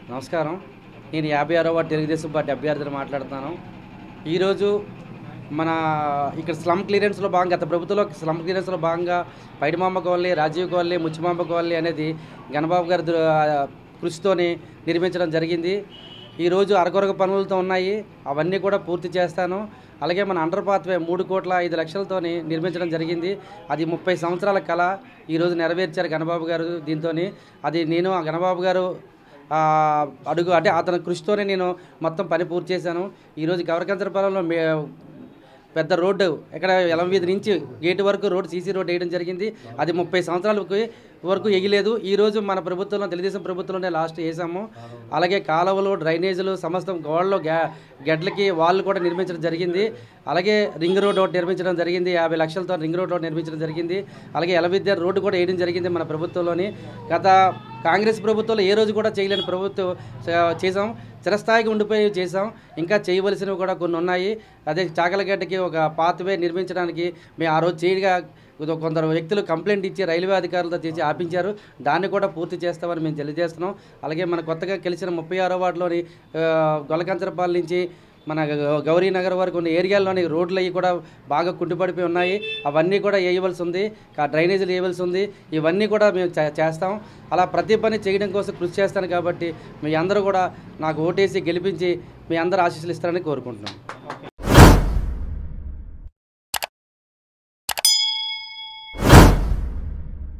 నమస్కారం నేను యాభై ఆరో వార్డు తెలుగుదేశం పార్టీ అభ్యర్థిని మాట్లాడుతున్నాను ఈరోజు మన ఇక్కడ స్లమ్ క్లియరెన్స్లో భాగంగా గత ప్రభుత్వంలో స్లమ్ క్లియరెన్స్లో భాగంగా Paidimamba colony Rajiv colony Muchimamba colony అనేది గణబాబు గారి దు- కృషితోని నిర్మించడం జరిగింది ఈరోజు అరకొరక పనులతో ఉన్నాయి అవన్నీ కూడా పూర్తి చేస్తాను అలాగే మన అండర్ పాత్వే మూడు కోట్ల ఐదు లక్షలతోని నిర్మించడం జరిగింది అది ముప్పై సంవత్సరాల కళ ఈరోజు నెరవేర్చారు గణబాబు గారు దీంతో అది నేను ఆ గణబాబు గారు ఆ, అడుగు అంటే అతని కృషితోనే నేను మొత్తం పని పూర్తి చేశాను ఈరోజు గవరకంచరపాలెంలో మే పెద్ద రోడ్డు ఇక్కడ ఎలం వీధి నుంచి గేటు వరకు రోడ్డు సీసీ రోడ్డు వేయడం జరిగింది అది ముప్పై సంవత్సరాలకు వరకు ఎగిలేదు ఈరోజు మన ప్రభుత్వంలో తెలుగుదేశం ప్రభుత్వంలోనే లాస్ట్ వేసాము అలాగే కాలువలు డ్రైనేజీలు సమస్తం గోడలు గ్యా గెడ్లకి వాళ్ళు కూడా నిర్మించడం జరిగింది అలాగే రింగ్ రోడ్ ఒకటి నిర్మించడం జరిగింది యాభై లక్షలతో రింగ్ రోడ్ ఒకటి నిర్మించడం జరిగింది అలాగే ఎలవిద్య రోడ్డు కూడా వేయడం జరిగింది మన ప్రభుత్వంలోని గత కాంగ్రెస్ ప్రభుత్వంలో ఏ రోజు కూడా చేయలేని ప్రభుత్వం చే- చేసాం చిరస్థాయికి ఉండిపోయి చేసాం ఇంకా చేయవలసినవి కూడా కొన్ని ఉన్నాయి అదే చాకలగడ్డకి ఒక పాత్వే నిర్మించడానికి మేము ఆ రోజు చేయగా కొ- కొందరు వ్యక్తులు కంప్లైంట్ ఇచ్చి రైల్వే అధికారులతో చేసి ఆపించారు దాన్ని కూడా పూర్తి చేస్తామని మేము తెలియజేస్తున్నాం అలాగే మన కొత్తగా గెలిచిన ముప్పై ఆరో వార్డులోని ఆ, గొలకంచరపాలెం నుంచి మన గ- గౌరీనగర్ వరకు ఉన్న ఏరియాల్లోని రోడ్లు అవి కూడా బాగా కుంటుపడిపోయి ఉన్నాయి అవన్నీ కూడా వేయవలసి ఉంది కా- డ్రైనేజీలు వేయవలసి ఉంది ఇవన్నీ కూడా మేము చే- చేస్తాం అలా ప్రతి పని చేయడం కోసం కృషి చేస్తాను కాబట్టి మీ అందరూ కూడా నాకు ఓటేసి గెలిపించి మీ అందరూ ఆశీస్సులు ఇస్తారని కోరుకుంటున్నాం